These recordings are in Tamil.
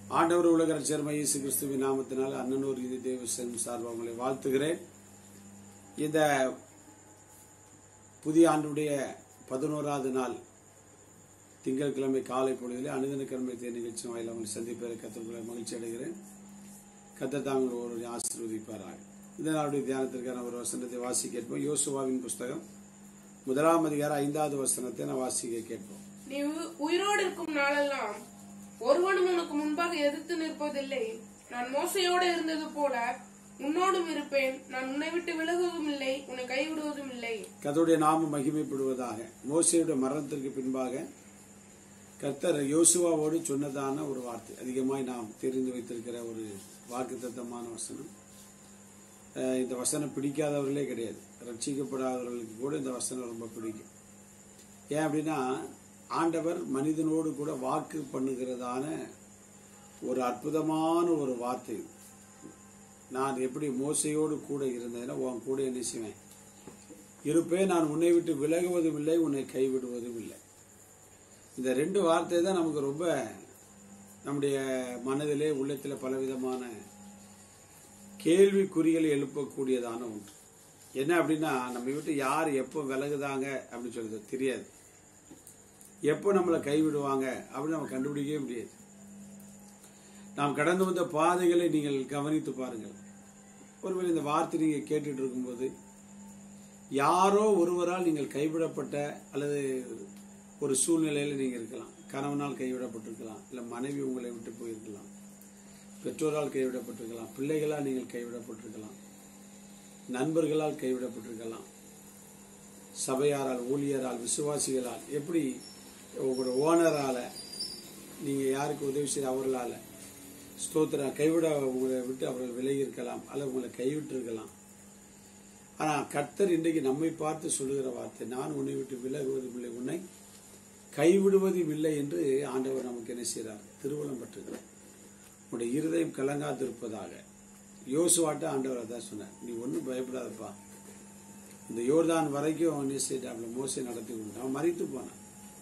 ஆண்டவர் உலக ரட்சகர் இயேசு கிறிஸ்துவின் நாமத்தினால் அண்ணனூர் இது தேவசன் சார்பாக உங்களை வாழ்த்துகிறேன் இந்த புதிய ஆண்டுடைய பதினோராவது நாள் திங்கட்கிழமை காலை பொழுதிலே அனுதினக்கிழமை தேர் நிகழ்ச்சி வாயிலாக உங்களை சந்திப்பதை கத்தர்களை மகிழ்ச்சி அடைகிறேன் கத்தர் தாங்கள் ஒரு ஆசீர்வதிப்பாராக இந்த நாளுடைய தியானத்திற்கான ஒரு வசனத்தை வாசிக்க கேட்போம் யோசுவாவின் புஸ்தகம் முதலாம் அதிகாரம் ஐந்தாவது வசனத்தை நான் வாசிக்க கேட்போம் நீ உ- உயிரோடு இருக்கும் நாளெல்லாம் ஒருவனும் உனக்கு முன்பாக எதிர்த்து நிற்பதில்லை நான் மோசையோடு இருந்தது போல உன்னோடும் இருப்பேன் நான் உன்னை விட்டு விலகுவதும் இல்லை உன்னை கைவிடுவதும் இல்லை கர்த்தருடைய நாமம் மகிமைப்படுவதாக மோசையுடைய மரணத்திற்கு பின்பாக கர்த்தர் யோசுவாவோடு சொன்னதான ஒரு வார்த்தை அதிகமாய் நாம் தெரிந்து வைத்திருக்கிற ஒரு வாக்குத்தத்தமான வசனம் அஹ் இந்த வசனம் பிடிக்காதவர்களே கிடையாது ரட்சிக்கப்படாதவர்களுக்கு கூட இந்த வசனம் ரொம்ப பிடிக்கும் ஏன் அப்படின்னா ஆண்டவர் மனிதனோடு கூட வாக்கு பண்ணுகிறதான ஒரு அற்புதமான ஒரு வார்த்தை இது. நான் எப்படி மோசையோடு கூட இருந்ததுன்னா உன் கூட என்ன செய்வேன் இருப்பேன் நான் உன்னை விட்டு விலகுவதும் இல்லை உன்னை கைவிடுவதும் இல்லை இந்த ரெண்டு வார்த்தை தான் நமக்கு ரொம்ப நம்முடைய மனதிலே உள்ளத்தில் பலவிதமான கேள்விக்குறிகளை எழுப்பக்கூடியதான ஒன்று என்ன அப்படின்னா நம்ம விட்டு யார் எப்போ விலகுதாங்க அப்படின்னு சொல்றது தெரியாது எப்போ நம்மளை கைவிடுவாங்க அப்படின்னு நம்ம கண்டுபிடிக்கவே முடியாது நாம் கடந்து வந்த பாதைகளை நீங்கள் கவனித்து பாருங்கள் ஒருவேளை இந்த வார்த்தை நீங்கள் கேட்டுட்டு இருக்கும்போது யாரோ ஒருவரால் நீங்கள் கைவிடப்பட்ட அல்லது ஒரு சூழ்நிலையில் நீங்கள் இருக்கலாம் கணவனால் கைவிடப்பட்டிருக்கலாம் இல்லை மனைவி உங்களை விட்டு போயிருக்கலாம் பெற்றோரால் கைவிடப்பட்டிருக்கலாம் பிள்ளைகளால் நீங்கள் கைவிடப்பட்டிருக்கலாம் நண்பர்களால் கைவிடப்பட்டிருக்கலாம் சபையாரால் ஊழியரால் விசுவாசிகளால் எப்படி உங்களோட ஓனரால் நீங்கள் யாருக்கு உதவி செய்ய அவர்களால் ஸ்தோத்திரம் கைவிட உங்களை விட்டு அவர்கள் விலகி இருக்கலாம் அல்லது உங்களை கைவிட்டிருக்கலாம் ஆனால் கர்த்தர் இன்றைக்கு நம்மை பார்த்து சொல்லுகிற வார்த்தை நான் உன்னை விட்டு விலகுவதும் இல்லை உன்னை கைவிடுவதும் இல்லை என்று ஆண்டவர் நமக்கு என்ன செய்கிறார் திருவள்ளம் பெற்றுகிறார் உன்னுடைய இருதயம் கலங்காதிருப்பதாக யோசுவாட்ட ஆண்டவர் அதான் சொன்னார் நீ ஒன்றும் பயப்படாதப்பா இந்த யோர்தான் வரைக்கும் அவன் என்ன செய்தாப்ல மோசை நடத்தி கொண்டு அவன் மறித்து போனான்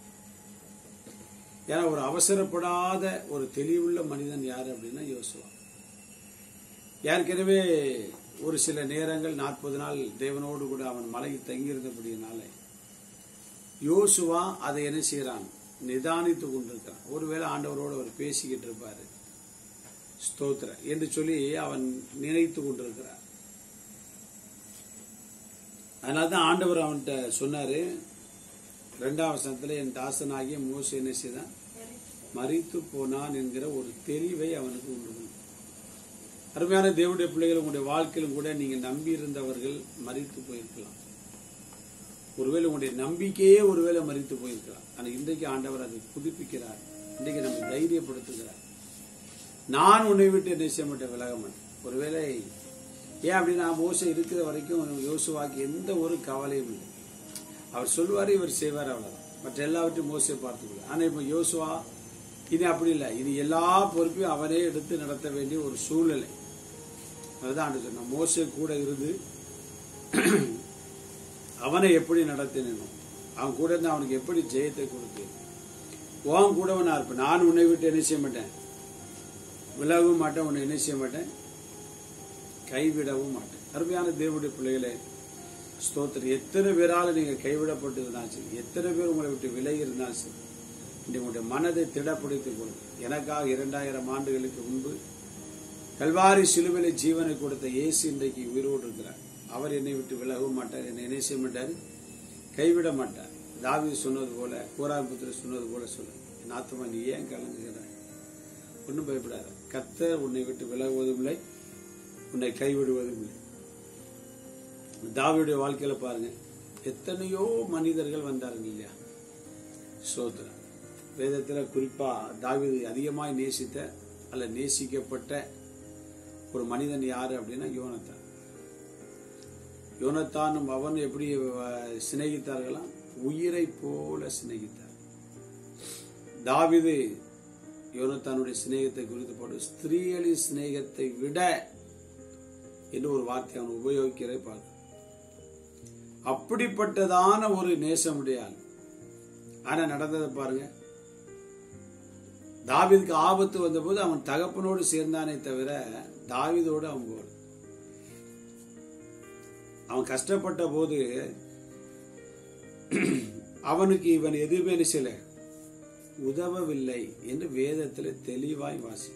ஏன்னா ஒரு அவசரப்படாத ஒரு தெளிவுள்ள மனிதன் யார் அப்படின்னா யோசுவா ஏற்கனவே ஒரு சில நேரங்கள் நாற்பது நாள் தேவனோடு கூட அவன் மலையில் தங்கியிருந்தபடியினாலே யோசுவா அதை என்ன செய்யறான் நிதானித்து கொண்டிருக்கிறான் ஒருவேளை ஆண்டவரோடு அவர் பேசிக்கிட்டு இருப்பாரு ஸ்தோத்திர என்று சொல்லி அவன் நினைத்து கொண்டிருக்கிறார் அதனால தான் ஆண்டவர் அவன்கிட்ட சொன்னாரு ரெண்டாம் வசனத்துல என் தாசனாகிய மோச என்ன செய்தான் மறித்து போனான் என்கிற ஒரு தெளிவை அவனுக்கு உண்டு பண்ணு. அருமையான தேவனுடைய பிள்ளைகள் உங்களுடைய வாழ்க்கையிலும் கூட நீங்க நம்பி இருந்தவர்கள் மறித்து போயிருக்கலாம் ஒருவேளை உங்களுடைய நம்பிக்கையே ஒருவேளை மறித்து போயிருக்கலாம் ஆனா இன்றைக்கு ஆண்டவர் அதை புதுப்பிக்கிறார் இன்றைக்கு நம்ம தைரியப்படுத்துகிறார் நான் உன்னை விட்டு என்ன செய்ய மாட்டேன் விலக மாட்டேன் ஒருவேளை ஏன் அப்படின்னா மோசம் இருக்கிற வரைக்கும் யோசுவாக்கு எந்த ஒரு கவலையும் இல்லை அவர் சொல்வார் இவர் செய்வார் அவ்வளவுதான் மற்ற எல்லாவற்றையும் மோசை பார்த்துக்கல ஆனா இப்ப யோசுவா இனி அப்படி இல்லை இனி எல்லா பொறுப்பையும் அவனே எடுத்து நடத்த வேண்டிய ஒரு சூழ்நிலை அதுதான் ஆண்டு சொன்னான் மோசே கூட இருந்து அவனை எப்படி நடத்தினோ அவன் கூட இருந்து அவனுக்கு எப்படி ஜெயத்தை கொடுத்தேன் உன் கூட நான் இருப்பேன் நான் உன்னை விட்டு என்ன செய்ய மாட்டேன் விலகவும் மாட்டேன் உன்னை என்ன செய்ய மாட்டேன் கைவிடவும் மாட்டேன் அருமையான தேவனுடைய பிள்ளைகளே ஸ்தோத்திரம் எத்தனை பேரால நீங்க கைவிடப்பட்டு இருந்தாலும் சரி எத்தனை பேர் உங்களை விட்டு விலகி இருந்தாலும் சரி இன்றைக்கு உங்களுடைய மனதை திடப்படுத்திக் கொள்ளுங்க எனக்காக இரண்டாயிரம் ஆண்டுகளுக்கு முன்பு கல்வாரி சிலுவையில ஜீவனை கொடுத்த இயேசு இன்றைக்கு உயிரோடு இருக்கிறார் அவர் என்னை விட்டு விலகவும் மாட்டார் என்னை என்ன செய்ய மாட்டார் கைவிட மாட்டார் தாவீது சொன்னது போல கூறாம்புத்திர சொன்னது போல சொல்லு என் ஆத்மா நீ ஏன் கலங்குகிறாய் ஒன்றும் பயப்படாத கத்தர் உன்னை விட்டு விலகுவதும் இல்லை உன்னை கைவிடுவதும் இல்லை தாவியுடைய வாழ்க்கையில பாருங்க எத்தனையோ மனிதர்கள் வந்தாருங்க இல்லையா சோதரன் வேதத்துல குறிப்பா தாவீது அதிகமாய் நேசித்த அல்ல நேசிக்கப்பட்ட ஒரு மனிதன் யாரு அப்படின்னா யோனத்தான் யோனத்தானும் அவன் எப்படி அஹ், சிநேகித்தார்களாம் உயிரை போல சிநேகித்தார் தாவீது யோனத்தானுடைய சிநேகத்தை குறித்து போட்டு ஸ்திரீகளின் சிநேகத்தை விட என்று ஒரு வார்த்தை அவன் உபயோகிக்கிறதை பார்க்க அப்படிப்பட்டதான ஒரு நேசமுடைய ஆள் ஆனா நடந்ததை பாருங்க தாவீதுக்கு ஆபத்து வந்தபோது அவன் தகப்பனோடு சேர்ந்தானே தவிர தாவீதோடு அவன் போல அவன் கஷ்டப்பட்ட போது அவனுக்கு இவன் எதுவுமே என்ன செய்யல உதவவில்லை என்று வேதத்தில் தெளிவாய் வாசி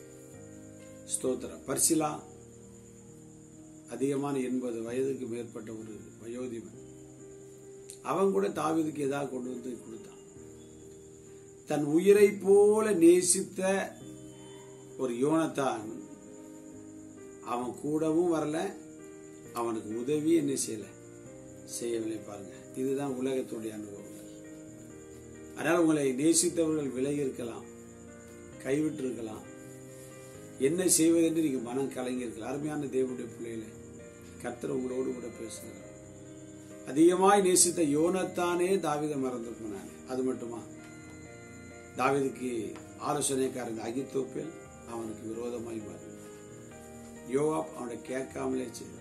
ஸ்தோத்திரம் பர்சிலா அதிகமான எண்பது வயதுக்கு மேற்பட்ட ஒரு வயோதிபன் அவன் கூட தாவீதுக்கு ஏதாவது கொண்டு வந்து கொடுத்தான் தன் உயிரை போல நேசித்த ஒரு யோனத்தான் அவன் கூடவும் வரல அவனுக்கு உதவி என்ன செய்யல செய்யவில்லை பாருங்க இதுதான் உலகத்துடைய அனுபவங்கள் அதனால் உங்களை நேசித்தவர்கள் விலகி இருக்கலாம் கைவிட்டு இருக்கலாம் என்ன செய்வது என்று நீங்க மனம் கலங்கி இருக்கலாம் அருமையான தேவனுடைய பிள்ளைகளை கர்த்தர் உங்களோடு கூட பேசுகிறார் அதிகமாய் நேசித்த யோனத்தானே தாவித மறந்து போனான் அது மட்டுமா தாவிதுக்கு ஆலோசனைக்காரன் அகித்தோப்பில் அவனுக்கு விரோதமாய் மாறி யோவாப் அவனை கேட்காமலே செய்தான்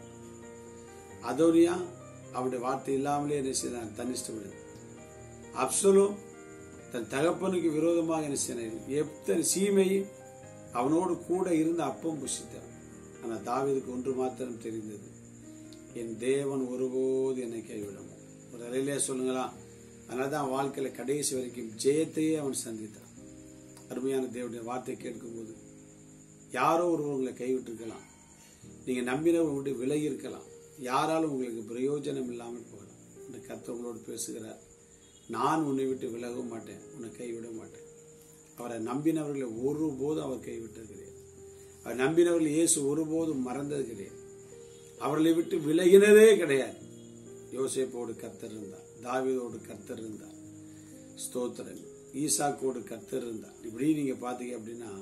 அதோனியா அவனுடைய வார்த்தை இல்லாமலே என்ன செய்தான் தன்னிஷ்டப்படு அப்சலும் தன் தகப்பனுக்கு விரோதமாக என்ன செய்தான் எத்தனை சீமையும் அவனோடு கூட இருந்து அப்பம் புசித்தான் ஆனால் தாவீதுக்கு ஒன்று மாத்திரம் தெரிந்தது என் தேவன் ஒருபோது என்னை கைவிடும் ஒரு அறையிலே சொல்லுங்களா அதனால தான் வாழ்க்கையில கடைசி வரைக்கும் ஜெயத்தையே அவன் சந்தித்தான் அருமையான தேவனுடைய வார்த்தை கேட்கும்போது யாரோ ஒருவர் உங்களை கைவிட்டிருக்கலாம் நீங்க நம்பினவர் உங்களுடைய விலகி இருக்கலாம் யாராலும் உங்களுக்கு பிரயோஜனம் இல்லாமல் போகலாம் இந்த கர்த்தர் உங்களோடு பேசுகிறார் நான் உன்னை விட்டு விலகவும் மாட்டேன் உன்னை கைவிட மாட்டேன் அவரை நம்பினவர்களை ஒருபோதும் அவர் கைவிட்டது கிடையாது அவர் நம்பினவர்கள் இயேசு ஒருபோதும் மறந்தது கிடையாது அவர்களை விட்டு விலகினதே கிடையாது யோசேப்போடு கர்த்தர் இருந்தார் தாவீதோடு கர்த்தர் இருந்தார் ஸ்தோத்திரன் ஈசாக்கோடு கர்த்தர் இருந்தார் இப்படி நீங்க பாத்தீங்க அப்படின்னா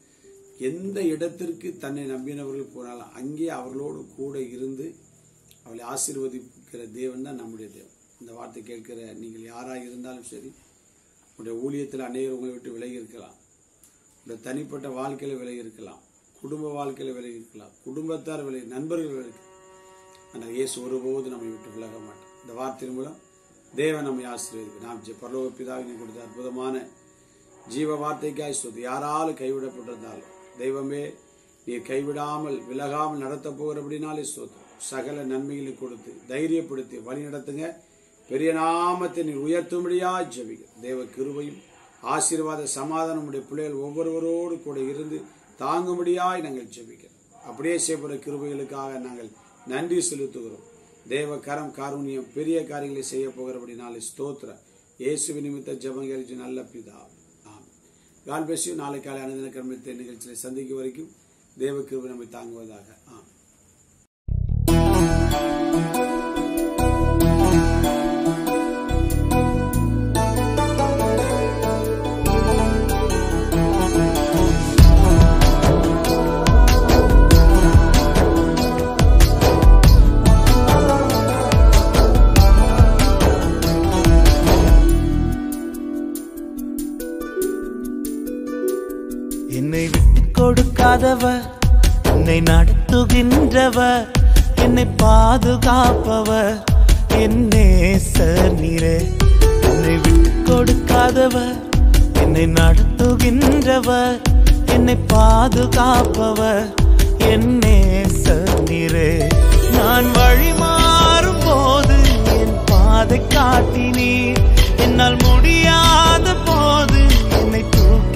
எந்த இடத்திற்கு தன்னை நம்பினவர்கள் போனாலும் அங்கே அவர்களோடு கூட இருந்து அவளை ஆசீர்வதிக்கிற தேவன் தான் நம்முடைய தேவன் இந்த வார்த்தை கேட்கிற நீங்கள் யாராக இருந்தாலும் சரி உங்களுடைய ஊழியத்தில் அநேகர் உங்களை விட்டு விலகி இருக்கலாம் உங்களுடைய தனிப்பட்ட வாழ்க்கையில விலகி இருக்கலாம் குடும்ப வாழ்க்கையில விலகி இருக்கலாம் குடும்பத்தார் விலகி நண்பர்கள் விலகி ஆனால் இயேசு ஒருபோது நம்மை விட்டு விலக மாட்டோம் இந்த வார்த்தையின் மூலம் தேவன் நம்மை ஆசீர்வதிக்கும் நாம் ஜெ- பரலோக பிதாவினை கொடுத்த அற்புதமான ஜீவ வார்த்தைக்காய் சொத்து யாராலும் கைவிடப்பட்டிருந்தாலும் தெய்வமே நீர் கைவிடாமல் விலகாமல் நடத்த போகிறபடினாலே சொத்து சகல நன்மைகளை கொடுத்து தைரியப்படுத்தி வழி நடத்துங்க பெரிய நாமத்தை நீர் உயர்த்தும்படியா ஜெபிக்க தேவ கிருபையும் ஆசீர்வாத சமாதானம் உடைய பிள்ளைகள் ஒவ்வொருவரோடு கூட இருந்து தாங்கும்படியாய் நாங்கள் ஜெபிக்கிறோம் அப்படியே செய்யப்பட கிருபைகளுக்காக நாங்கள் நன்றி செலுத்துகிறோம் தேவ கரம் காருண்யம் பெரிய காரியங்களை செய்ய போகிறபடினாலே ஸ்தோத்திர இயேசு நிமித்த ஜெபங்களுக்கு நல்ல பிதா ஆமென் கால் பேசியும் நாளை காலை அனுதின கர்மத்தை நிகழ்ச்சியை சந்திக்கும் வரைக்கும் தேவ கிருபை நம்மை தாங்குவதாக ஆமென் என்னை விட்டு கொடுக்காதவர் என்னை நடத்துகின்றவர் என்னை பாதுகாப்பவர் என்னே நீரே என்னை விட்டு கொடுக்காதவர் என்னை நடத்துகின்றவர் என்னை பாதுகாப்பவர் என்னே நீரே நான் வழி மாறும் போது என் பாதை காட்டினீர் என்னால் முடியாத போது என்னை தூக்கி